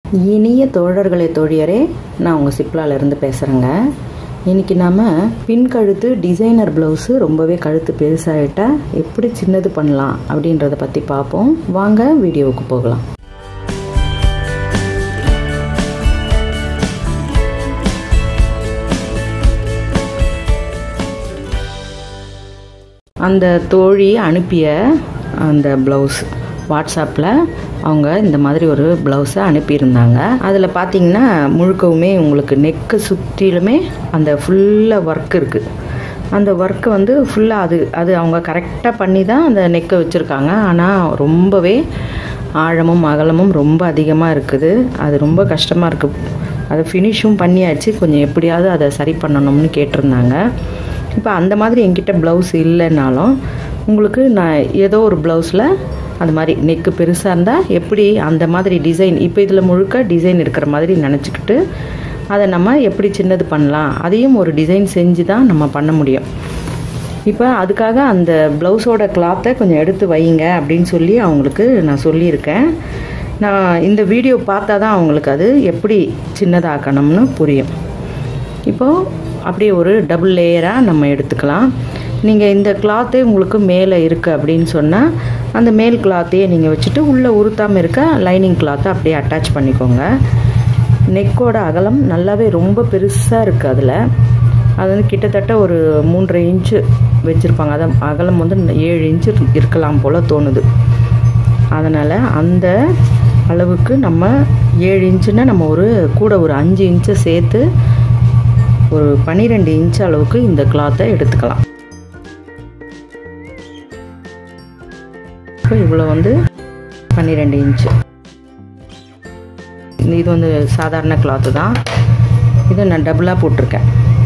இனிய தோழர்களே தோழியரே நான் உங்கள் சிப்லாலேருந்து பேசுகிறேங்க இன்றைக்கி நாம் பின் கழுத்து டிசைனர் ப்ளவுஸு ரொம்பவே கழுத்து பெருசாகிட்டா எப்படி சின்னது பண்ணலாம் அப்படின்றத பற்றி பார்ப்போம் வாங்க வீடியோவுக்கு போகலாம் அந்த தோழி அனுப்பிய அந்த ப்ளவுஸ் வாட்ஸ்அப்பில் அவங்க இந்த மாதிரி ஒரு ப்ளவுஸை அனுப்பியிருந்தாங்க அதில் பார்த்தீங்கன்னா முழுக்கவுமே உங்களுக்கு நெக்கு சுற்றிலுமே அந்த ஃபுல்லாக ஒர்க் இருக்குது அந்த ஒர்க்கு வந்து ஃபுல்லாக அது அது அவங்க கரெக்டாக பண்ணி தான் அந்த நெக்கை வச்சுருக்காங்க ஆனால் ரொம்பவே ஆழமும் அகலமும் ரொம்ப அதிகமாக இருக்குது அது ரொம்ப கஷ்டமாக இருக்குது அதை ஃபினிஷும் பண்ணியாச்சு கொஞ்சம் எப்படியாவது அதை சரி பண்ணணும்னு கேட்டிருந்தாங்க இப்போ அந்த மாதிரி என்கிட்ட ப்ளவுஸ் இல்லைனாலும் உங்களுக்கு நான் ஏதோ ஒரு ப்ளவுஸில் அந்த மாதிரி நெக்கு பெருசாக இருந்தால் எப்படி அந்த மாதிரி டிசைன் இப்போ இதில் முழுக்க டிசைன் இருக்கிற மாதிரி நினச்சிக்கிட்டு அதை நம்ம எப்படி சின்னது பண்ணலாம் அதையும் ஒரு டிசைன் செஞ்சு தான் நம்ம பண்ண முடியும் இப்போ அதுக்காக அந்த ப்ளவுஸோட கிளாத்தை கொஞ்சம் எடுத்து வைங்க அப்படின்னு சொல்லி அவங்களுக்கு நான் சொல்லியிருக்கேன் நான் இந்த வீடியோ பார்த்தா தான் அவங்களுக்கு அது எப்படி சின்னதாக்கணும்னு புரியும் இப்போது அப்படியே ஒரு டபுள் லேயராக நம்ம எடுத்துக்கலாம் நீங்கள் இந்த கிளாத்து உங்களுக்கு மேலே இருக்குது அப்படின்னு சொன்னால் அந்த மேல் கிளாத்தையே நீங்கள் வச்சுட்டு உள்ளே உருத்தாமல் இருக்க லைனிங் கிளாத்தை அப்படியே அட்டாச் பண்ணிக்கோங்க நெக்கோட அகலம் நல்லாவே ரொம்ப பெருசாக இருக்குது அதில் அது வந்து கிட்டத்தட்ட ஒரு மூன்றரை இன்ச்சு வச்சுருப்பாங்க அதான் அகலம் வந்து ஏழு இன்ச்சு இருக்கலாம் போல் தோணுது அதனால் அந்த அளவுக்கு நம்ம ஏழு இன்ச்சுன்னா நம்ம ஒரு கூட ஒரு அஞ்சு இன்ச்சை சேர்த்து ஒரு பன்னிரெண்டு இன்ச் அளவுக்கு இந்த கிளாத்தை எடுத்துக்கலாம் இப்போ இவ்வளோ வந்து பன்னிரெண்டு இன்ச்சு இது வந்து சாதாரண கிளாத்து தான் இதை நான் டபுளாக போட்டிருக்கேன்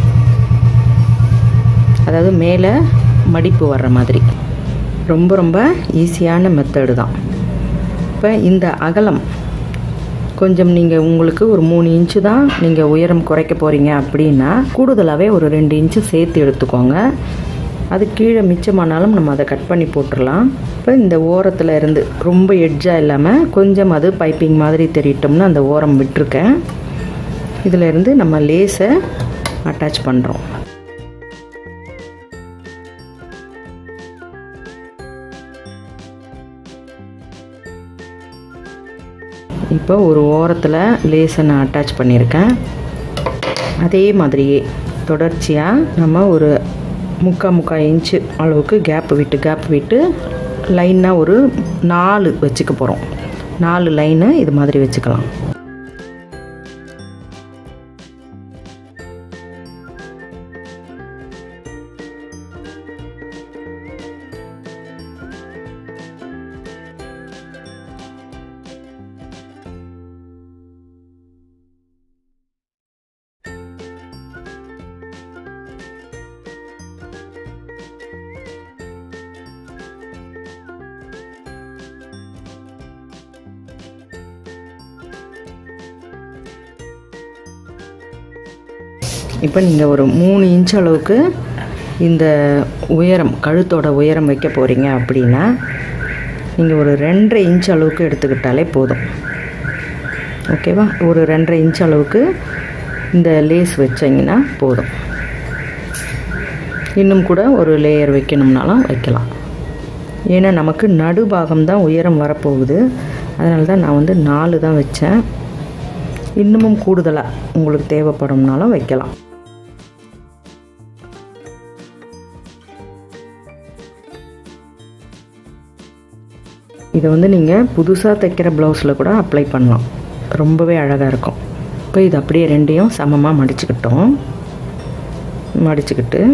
அதாவது மேலே மடிப்பு வர்ற மாதிரி ரொம்ப ரொம்ப ஈஸியான மெத்தடு தான் இப்போ இந்த அகலம் கொஞ்சம் நீங்கள் உங்களுக்கு ஒரு மூணு இன்ச்சு தான் நீங்கள் உயரம் குறைக்க போகிறீங்க அப்படின்னா கூடுதலாகவே ஒரு ரெண்டு இன்ச்சு சேர்த்து எடுத்துக்கோங்க அது கீழே மிச்சமானாலும் நம்ம அதை கட் பண்ணி போட்டுடலாம் இப்போ இந்த ஓரத்தில் இருந்து ரொம்ப எட்ஜாக இல்லாமல் கொஞ்சம் அது பைப்பிங் மாதிரி தெரியட்டோம்னு அந்த ஓரம் விட்டுருக்கேன் இதில் இருந்து நம்ம லேஸை அட்டாச் பண்ணுறோம் இப்போ ஒரு ஓரத்தில் லேஸை நான் அட்டாச் பண்ணியிருக்கேன் அதே மாதிரியே தொடர்ச்சியாக நம்ம ஒரு முக்கால் முக்கால் இன்ச்சு அளவுக்கு கேப் விட்டு கேப் விட்டு லைனாக ஒரு நாலு வச்சுக்க போகிறோம் நாலு லைனு இது மாதிரி வச்சுக்கலாம் இப்போ நீங்கள் ஒரு மூணு இன்ச் அளவுக்கு இந்த உயரம் கழுத்தோட உயரம் வைக்க போகிறீங்க அப்படின்னா நீங்கள் ஒரு ரெண்டரை இன்ச் அளவுக்கு எடுத்துக்கிட்டாலே போதும் ஓகேவா ஒரு ரெண்டரை இன்ச் அளவுக்கு இந்த லேஸ் வச்சிங்கன்னா போதும் இன்னும் கூட ஒரு லேயர் வைக்கணும்னாலும் வைக்கலாம் ஏன்னா நமக்கு நடுபாகம் தான் உயரம் வரப்போகுது அதனால தான் நான் வந்து நாலு தான் வச்சேன் இன்னமும் கூடுதலாக உங்களுக்கு தேவைப்படும்னாலும் வைக்கலாம் இதை வந்து நீங்கள் புதுசாக தைக்கிற ப்ளவுஸில் கூட அப்ளை பண்ணலாம் ரொம்பவே அழகாக இருக்கும் இப்போ இது அப்படியே ரெண்டையும் சமமாக மடிச்சுக்கிட்டோம் மடிச்சுக்கிட்டு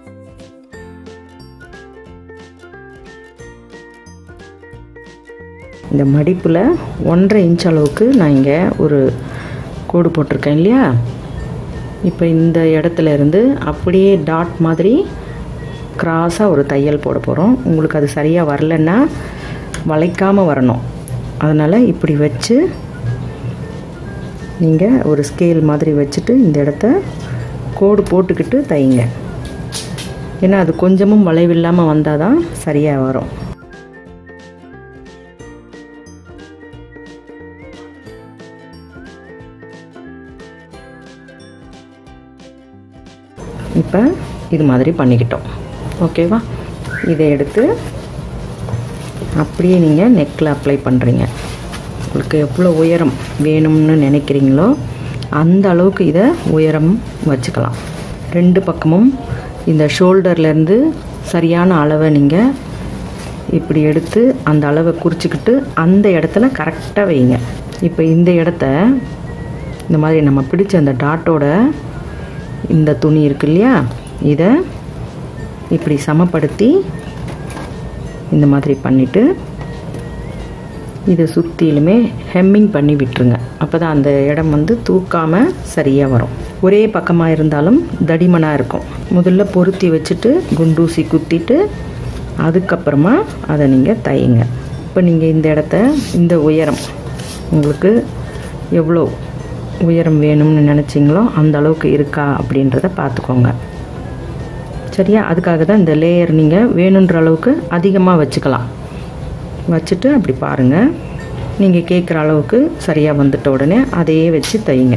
இந்த மடிப்பில் ஒன்றரை இன்ச் அளவுக்கு நான் இங்கே ஒரு கோடு போட்டிருக்கேன் இல்லையா இப்போ இந்த இடத்துல இருந்து அப்படியே டாட் மாதிரி க்ராஸாக ஒரு தையல் போட போகிறோம் உங்களுக்கு அது சரியாக வரலன்னா வளைக்காமல் வரணும் அதனால் இப்படி வச்சு நீங்கள் ஒரு ஸ்கேல் மாதிரி வச்சுட்டு இந்த இடத்த கோடு போட்டுக்கிட்டு தைங்க ஏன்னா அது கொஞ்சமும் வளைவில்லாமல் வந்தால் தான் சரியாக வரும் இப்போ இது மாதிரி பண்ணிக்கிட்டோம் ஓகேவா இதை எடுத்து அப்படியே நீங்கள் நெக்கில் அப்ளை பண்ணுறீங்க உங்களுக்கு எவ்வளோ உயரம் வேணும்னு நினைக்கிறீங்களோ அந்த அளவுக்கு இதை உயரம் வச்சுக்கலாம் ரெண்டு பக்கமும் இந்த ஷோல்டர்லேருந்து சரியான அளவை நீங்கள் இப்படி எடுத்து அந்த அளவை குறிச்சிக்கிட்டு அந்த இடத்துல கரெக்டாக வைங்க இப்போ இந்த இடத்த இந்த மாதிரி நம்ம பிடிச்ச அந்த டாட்டோட இந்த துணி இருக்கு இல்லையா இதை இப்படி சமப்படுத்தி இந்த மாதிரி பண்ணிவிட்டு இதை சுற்றிலுமே ஹெம்மிங் பண்ணி விட்டுருங்க அப்போ தான் அந்த இடம் வந்து தூக்காமல் சரியாக வரும் ஒரே பக்கமாக இருந்தாலும் தடிமனாக இருக்கும் முதல்ல பொருத்தி வச்சுட்டு குண்டூசி குத்திட்டு அதுக்கப்புறமா அதை நீங்கள் தையுங்க இப்போ நீங்கள் இந்த இடத்த இந்த உயரம் உங்களுக்கு எவ்வளோ உயரம் வேணும்னு நினச்சிங்களோ அந்த அளவுக்கு இருக்கா அப்படின்றத பார்த்துக்கோங்க சரியா அதுக்காக தான் இந்த லேயர் நீங்கள் வேணுன்ற அளவுக்கு அதிகமாக வச்சுக்கலாம் வச்சுட்டு அப்படி பாருங்கள் நீங்கள் கேட்குற அளவுக்கு சரியாக வந்துட்ட உடனே அதையே வச்சு தையுங்க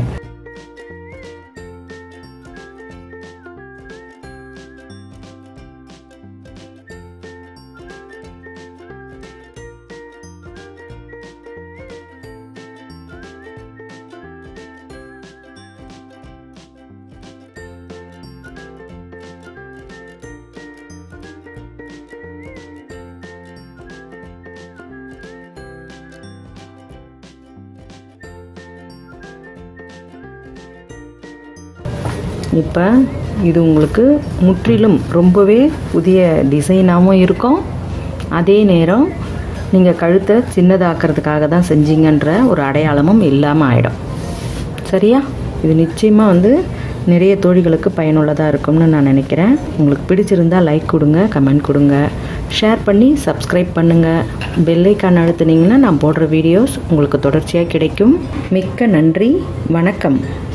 இப்போ இது உங்களுக்கு முற்றிலும் ரொம்பவே புதிய டிசைனாகவும் இருக்கும் அதே நேரம் நீங்கள் கழுத்தை சின்னதாக்கிறதுக்காக தான் செஞ்சீங்கன்ற ஒரு அடையாளமும் இல்லாமல் ஆகிடும் சரியா இது நிச்சயமாக வந்து நிறைய தோழிகளுக்கு பயனுள்ளதாக இருக்கும்னு நான் நினைக்கிறேன் உங்களுக்கு பிடிச்சிருந்தா லைக் கொடுங்க கமெண்ட் கொடுங்க ஷேர் பண்ணி சப்ஸ்கிரைப் பண்ணுங்கள் பெல்லைக்கான் அழுத்துனீங்கன்னா நான் போடுற வீடியோஸ் உங்களுக்கு தொடர்ச்சியாக கிடைக்கும் மிக்க நன்றி வணக்கம்